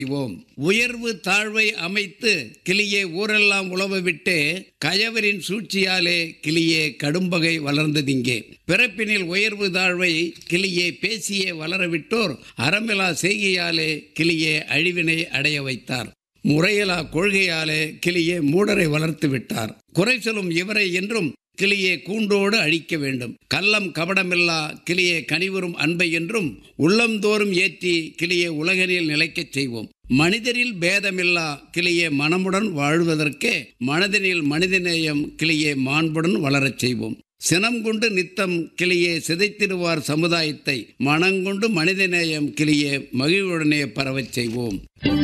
செய்வோம் உயர்வு தாழ்வை அமைத்து கிளியே ஊரெல்லாம் உழவ விட்டு கயவரின் சூழ்ச்சியாலே கிளியே கடும்பகை வளர்ந்ததிங்கே பிறப்பினில் உயர்வு தாழ்வை கிளியே பேசியே வளரவிட்டோர் அறமிலா செய்கையாலே கிளியே அழிவினை அடைய வைத்தார் முறையிலா கொள்கையாலே கிளியே மூடரை வளர்த்து விட்டார் குறை சொல்லும் இவரை என்றும் கிளியே கூண்டோடு அழிக்க வேண்டும் கள்ளம் கபடமில்லா கிளியே கனிவரும் அன்பை என்றும் உள்ளந்தோறும் ஏற்றி கிளியே உலகனில் நிலைக்கச் செய்வோம் மனிதரில் பேதமில்லா கிளியே மனமுடன் வாழ்வதற்கே மனதினில் மனிதநேயம் கிளியே மாண்புடன் வளரச் செய்வோம் சினம் கொண்டு நித்தம் கிளியே சிதைத்திடுவார் சமுதாயத்தை மனங்கொண்டு மனிதநேயம் கிளியே மகிழ்வுடனே பரவச் செய்வோம்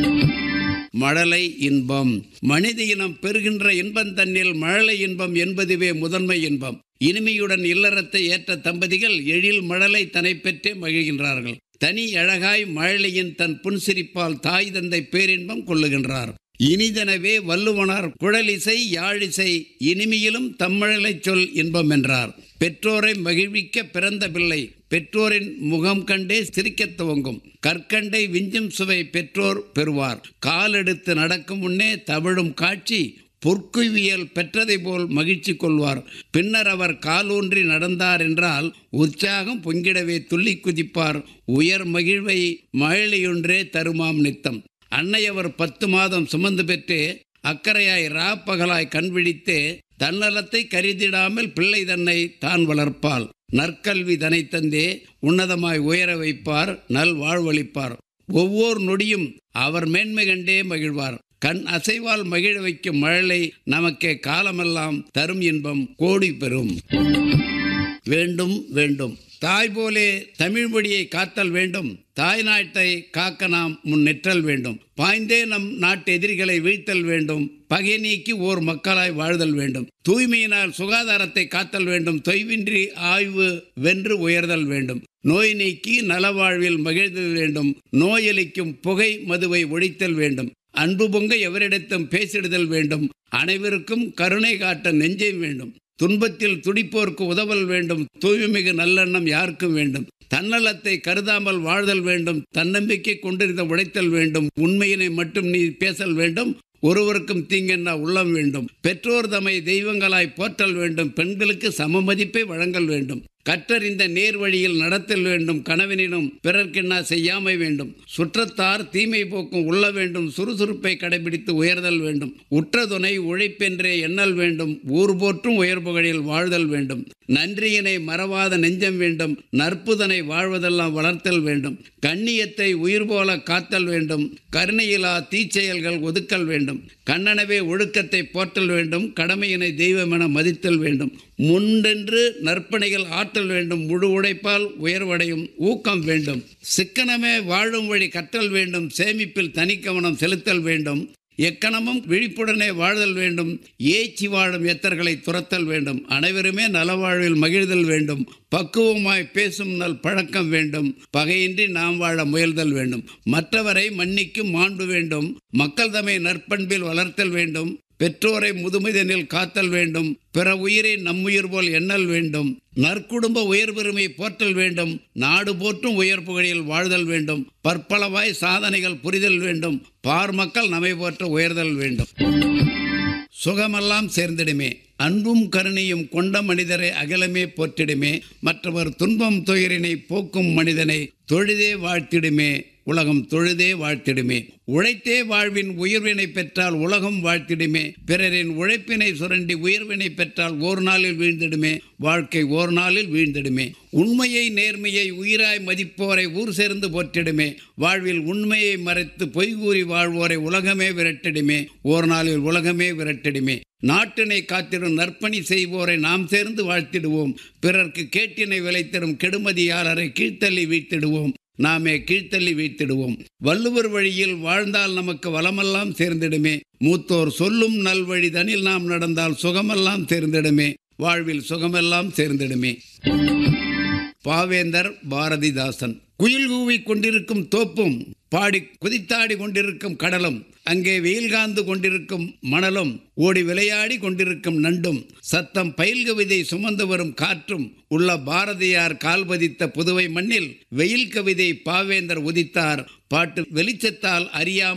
மழலை இன்பம் மனித இனம் பெறுகின்ற இன்பம் தன்னில் மழலை இன்பம் என்பதுவே முதன்மை இன்பம் இனிமையுடன் இல்லறத்தை ஏற்ற தம்பதிகள் எழில் மழலை தனை பெற்றே மகிழ்கின்றார்கள் தனி அழகாய் மழலையின் தன் புன்சிரிப்பால் தாய் தந்தை பேரின்பம் கொள்ளுகின்றார் இனிதனவே வள்ளுவனார் குழலிசை யாழிசை இனிமையிலும் தம்மழலை சொல் இன்பம் என்றார் பெற்றோரை மகிழ்விக்க பிறந்த பிள்ளை பெற்றோரின் முகம் கண்டே சிரிக்கத் துவங்கும் கற்கண்டை விஞ்சும் சுவை பெற்றோர் பெறுவார் காலெடுத்து நடக்கும் முன்னே தவிழும் காட்சி பொற்குவியல் பெற்றதை போல் மகிழ்ச்சி கொள்வார் பின்னர் அவர் காலூன்றி நடந்தார் என்றால் உற்சாகம் பொங்கிடவே துள்ளி குதிப்பார் உயர் மகிழ்வை மழலையொன்றே தருமாம் நித்தம் அன்னையவர் பத்து மாதம் சுமந்து பெற்று அக்கறையாய் ராப்பகலாய் கண்விழித்து தன்னலத்தை கருதிடாமல் பிள்ளை தன்னை தான் வளர்ப்பாள் நற்கல்வி தனை தந்தே உன்னதமாய் உயர வைப்பார் நல் வாழ்வளிப்பார் ஒவ்வொரு நொடியும் அவர் மேன்மை கண்டே மகிழ்வார் கண் அசைவால் மகிழ வைக்கும் மழலை நமக்கே காலமெல்லாம் தரும் இன்பம் கோடி பெறும் வேண்டும் வேண்டும் தாய் போலே தமிழ் மொழியை காத்தல் வேண்டும் தாய் நாட்டை காக்க நாம் முன்னெற்றல் வேண்டும் பாய்ந்தே நம் நாட்டு எதிரிகளை வீழ்த்தல் வேண்டும் பகை நீக்கி ஓர் மக்களாய் வாழ்தல் வேண்டும் தூய்மையினால் சுகாதாரத்தை காத்தல் வேண்டும் தொய்வின்றி ஆய்வு வென்று உயர்தல் வேண்டும் நோய் நீக்கி நலவாழ்வில் மகிழ்தல் வேண்டும் நோயளிக்கும் புகை மதுவை ஒழித்தல் வேண்டும் அன்பு பொங்க எவரிடத்தும் பேசிடுதல் வேண்டும் அனைவருக்கும் கருணை காட்ட நெஞ்சம் வேண்டும் துன்பத்தில் துடிப்போர்க்கு உதவல் வேண்டும் தூய்மிகு நல்லெண்ணம் யாருக்கும் வேண்டும் தன்னலத்தை கருதாமல் வாழ்தல் வேண்டும் தன்னம்பிக்கை கொண்டிருந்த உழைத்தல் வேண்டும் உண்மையினை மட்டும் நீ பேசல் வேண்டும் ஒருவருக்கும் தீங்கென்ன உள்ளம் வேண்டும் பெற்றோர் தம்மை தெய்வங்களாய் போற்றல் வேண்டும் பெண்களுக்கு சம மதிப்பை வழங்கல் வேண்டும் கற்றறிந்த நேர் வழியில் நடத்தல் வேண்டும் கனவினும் பிறர்க்கென்ன செய்யாமை வேண்டும் சுற்றத்தார் தீமை போக்கும் உள்ள வேண்டும் சுறுசுறுப்பை கடைபிடித்து உயர்தல் வேண்டும் உற்ற துணை உழைப்பென்றே எண்ணல் வேண்டும் ஊர் போற்றும் உயர்புகளில் வாழ்தல் வேண்டும் நன்றியினை மறவாத நெஞ்சம் வேண்டும் நற்புதனை வாழ்வதெல்லாம் வளர்த்தல் வேண்டும் கண்ணியத்தை உயிர் போல காத்தல் வேண்டும் கருணையிலா தீச்செயல்கள் ஒதுக்கல் வேண்டும் கண்ணனவே ஒழுக்கத்தை போற்றல் வேண்டும் கடமையினை தெய்வமென மதித்தல் வேண்டும் முண்டென்று நற்பணிகள் ஆற்றல் வேண்டும் முழு உழைப்பால் உயர்வடையும் ஊக்கம் வேண்டும் சிக்கனமே வாழும் வழி கற்றல் வேண்டும் சேமிப்பில் தனிக்கவனம் செலுத்தல் வேண்டும் எக்கணமும் விழிப்புடனே வாழ்தல் வேண்டும் ஏச்சி வாழும் எத்தர்களை துரத்தல் வேண்டும் அனைவருமே நலவாழ்வில் மகிழ்தல் வேண்டும் பக்குவமாய் பேசும் நல் பழக்கம் வேண்டும் பகையின்றி நாம் வாழ முயல்தல் வேண்டும் மற்றவரை மன்னிக்கும் மாண்பு வேண்டும் மக்கள் தம்மை நற்பண்பில் வளர்த்தல் வேண்டும் பெற்றோரை முதுமைதனில் காத்தல் வேண்டும் பிற உயிரை நம்முயிர் போல் எண்ணல் வேண்டும் நற்குடும்ப உயர் பெருமை போற்றல் வேண்டும் நாடு போற்றும் உயர் புகழில் வாழ்தல் வேண்டும் பற்பளவாய் சாதனைகள் புரிதல் வேண்டும் பார் மக்கள் நம்மை போற்ற உயர்தல் வேண்டும் சுகமெல்லாம் சேர்ந்திடுமே அன்பும் கருணையும் கொண்ட மனிதரை அகலமே போற்றிடுமே மற்றவர் துன்பம் துயரினை போக்கும் மனிதனை தொழுதே வாழ்த்திடுமே உலகம் தொழுதே வாழ்த்திடுமே உழைத்தே வாழ்வின் உயர்வினை பெற்றால் உலகம் வாழ்த்திடுமே பிறரின் உழைப்பினை சுரண்டி உயர்வினை பெற்றால் ஓர் நாளில் வீழ்ந்திடுமே வாழ்க்கை ஓர் நாளில் வீழ்ந்திடுமே உண்மையை நேர்மையை உயிராய் மதிப்போரை ஊர் சேர்ந்து போற்றிடுமே வாழ்வில் உண்மையை மறைத்து பொய் கூறி வாழ்வோரை உலகமே விரட்டிடுமே ஓர் நாளில் உலகமே விரட்டிடுமே நாட்டினை காத்திடும் நற்பணி செய்வோரை நாம் சேர்ந்து வாழ்த்திடுவோம் பிறர்க்கு கேட்டினை விளைத்திடும் கெடுமதியாளரை கீழ்த்தள்ளி வீழ்த்திடுவோம் நாமே கீழ்த்தள்ளி வீழ்த்திடுவோம் வள்ளுவர் வழியில் வாழ்ந்தால் நமக்கு வளமெல்லாம் சேர்ந்திடுமே மூத்தோர் சொல்லும் நல்வழி தனில் நாம் நடந்தால் சுகமெல்லாம் சேர்ந்திடுமே வாழ்வில் சுகமெல்லாம் சேர்ந்திடுமே பாவேந்தர் பாரதிதாசன் குயில் கூவிக் கொண்டிருக்கும் தோப்பும் பாடி குதித்தாடி கொண்டிருக்கும் கடலும் அங்கே வெயில் காந்து கொண்டிருக்கும் மணலும் ஓடி விளையாடி கொண்டிருக்கும் நண்டும் சத்தம் பயில் கவிதை சுமந்து வரும் காற்றும் உள்ள பாரதியார் கால் பதித்த புதுவை மண்ணில் வெயில் கவிதை பாவேந்தர் உதித்தார் பாட்டு வெளிச்சத்தால் அறியாமல்